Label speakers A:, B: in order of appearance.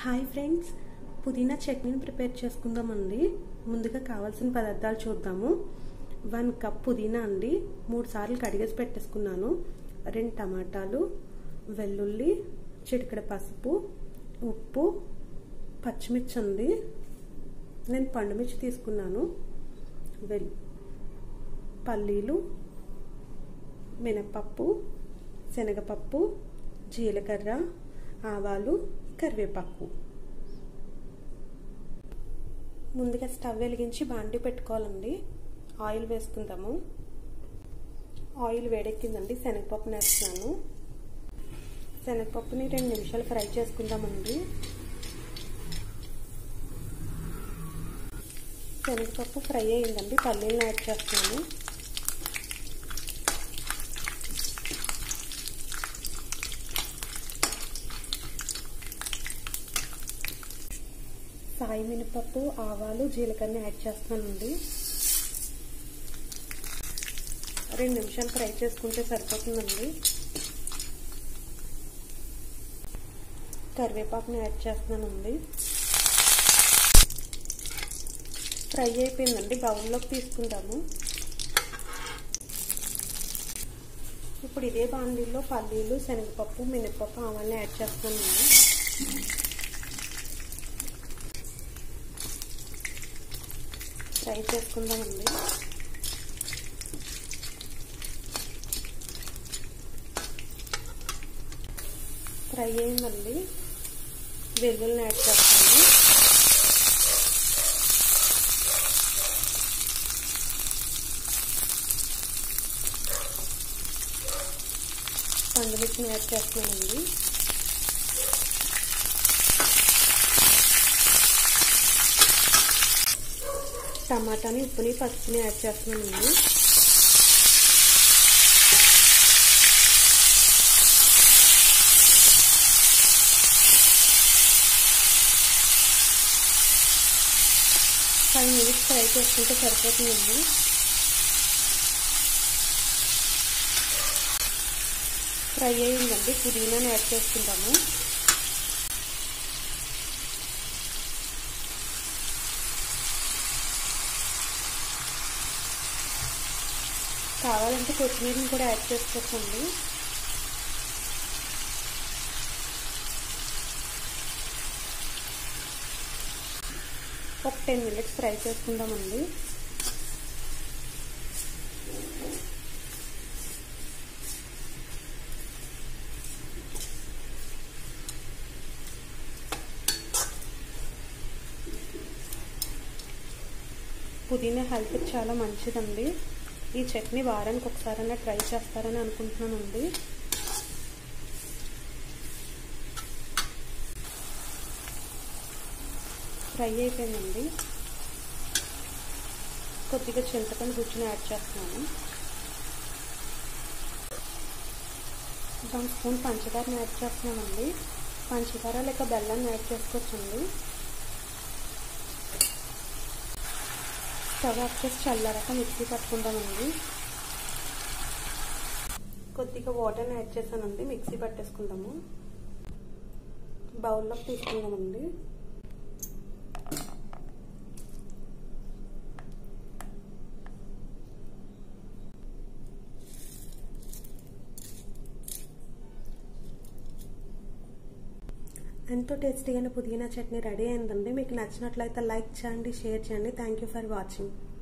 A: hi friends పుదీనా చట్నీని prepare చేసుకుందామండి ముందుగా కావాల్సిన పదార్థాలు చూద్దాము వన్ కప్ పుదీనా అండి మూడు సార్లు కడిగేసి పెట్టేసుకున్నాను రెండు టమాటాలు వెల్లుల్లి చిటికడ పసుపు ఉప్పు పచ్చిమిర్చి ఉంది నేను పండుమిర్చి తీసుకున్నాను వెల్ పల్లీలు మినపప్పు శనగపప్పు జీలకర్ర ఆవాలు కరివేపాకు ముందుగా స్టవ్ వెలిగించి బాండి పెట్టుకోవాలండి ఆయిల్ వేసుకుందాము ఆయిల్ వేడెక్కిందండి శనగపప్పుని వేస్తున్నాను శనగపప్పుని రెండు నిమిషాలు ఫ్రై చేసుకుందామండి శనగపప్పు ఫ్రై అయిందండి పల్లీలను యాడ్ చేస్తున్నాను సాయి మినపప్పు ఆవాలు జీలకర్ర యాడ్ చేస్తానండి రెండు నిమిషాలు ఫ్రై చేసుకుంటే సరిపోతుందండి కరివేపాకుని యాడ్ చేస్తున్నానండి ఫ్రై అయిపోయిందండి బౌల్లోకి తీసుకుంటాము ఇప్పుడు ఇదే బాండీలో పల్లీలు శనగపప్పు మినపప్పు ఆవాలని యాడ్ చేస్తున్నానండి ఫ్రై చేసుకుందామండి ఫ్రై అయిందండి వెల్లుల్ని యాడ్ చేస్తాను పండుమిర్చిని యాడ్ చేస్తున్నానండి టమాటాని ఉప్పుని పసుపుని యాడ్ చేస్తున్నానండి ఫైవ్ మినిట్స్ ఫ్రై చేసుకుంటే సరిపోతుందండి ఫ్రై అయ్యిందండి పుదీనాని యాడ్ చేసుకుంటాము కావాలంటే కొత్తిమీరని కూడా యాడ్ చేసుకోవచ్చండి ఒక టెన్ మినిట్స్ ఫ్రై చేసుకుందామండి పుదీనా హెల్త్ చాలా మంచిదండి ఈ చట్నీ వారానికి ఒకసారైనా ట్రై చేస్తారని అనుకుంటున్నానండి ఫ్రై అయిపోయిందండి కొద్దిగా చింతపండు గుజ్జుని యాడ్ చేస్తున్నాను వన్ స్పూన్ పంచదారని యాడ్ చేస్తున్నామండి పంచదార లేక బెల్లాన్ని యాడ్ చేసుకోవచ్చండి స్టవ్ ఆఫ్ చేసి చల్లారాక మిక్సీ పట్టుకుందామండి కొద్దిగా వాటర్ని యాడ్ చేశానండి మిక్సీ పట్టేసుకుందాము బౌల్లోకి తీసుకుందామండి ఎంతో టేస్టీగానే పుదీనా చట్నీ రెడీ అయిందండి మీకు నచ్చినట్లయితే లైక్ చేయండి షేర్ చేయండి థ్యాంక్ యూ ఫర్ వాచింగ్